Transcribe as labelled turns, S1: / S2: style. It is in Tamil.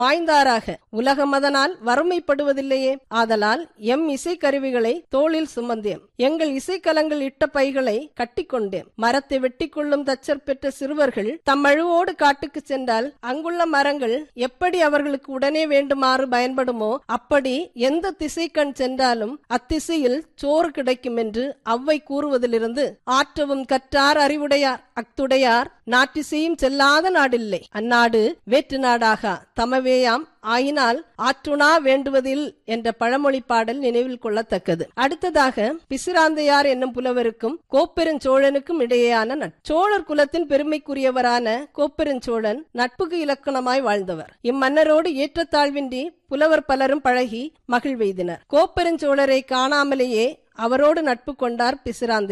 S1: வாய்ந்தாராக உலகம் அதனால் வறுமைப்படுவதில்லையே ஆதலால் எம் இசைக்கருவிகளை தோளில் சுமந்தேன் எங்கள் இசைக்கலங்கள் இட்ட பைகளை கட்டிக்கொண்டேன் மரத்தை வெட்டி கொள்ளும் தச்சர் பெற்ற சிறுவர்கள் தம் அழுவோடு காட்டுக்கு சென்றால் அங்குள்ள மரங்கள் எப்படி அவர்களுக்கு உடனே வேண்டுமாறு பயன்படுமோ அப்படி எந்த திசைக்கண் சென்றாலும் அத்திசையில் சோறு கிடைக்கும் என்று அவ்வை கூறுவதிலிருந்து ஆற்றவும் கற்றார் அறிவுடையார் அக்துடையார் நாட்டிசையும் செல்லாத நாடில்லை அந்நாடு வேற்று நாடாகா தமவேயாம் ஆயினால் ஆற்றுணா வேண்டுவதில் என்ற பழமொழி பாடல் நினைவில் கொள்ளத்தக்கது அடுத்ததாக பிசிராந்தையார் என்னும் புலவருக்கும் கோப்பெருஞ்சோழனுக்கும் இடையேயான நட்பு சோழர் குலத்தின் பெருமைக்குரியவரான கோப்பெருஞ்சோழன் நட்புக்கு இலக்கணமாய் வாழ்ந்தவர் இம்மன்னரோடு ஏற்றத்தாழ்வின்றி புலவர் பலரும் பழகி மகிழ்வெய்தினர் கோப்பெருஞ்சோழரை காணாமலேயே அவரோடு நட்பு கொண்டார் பிசிராந்தை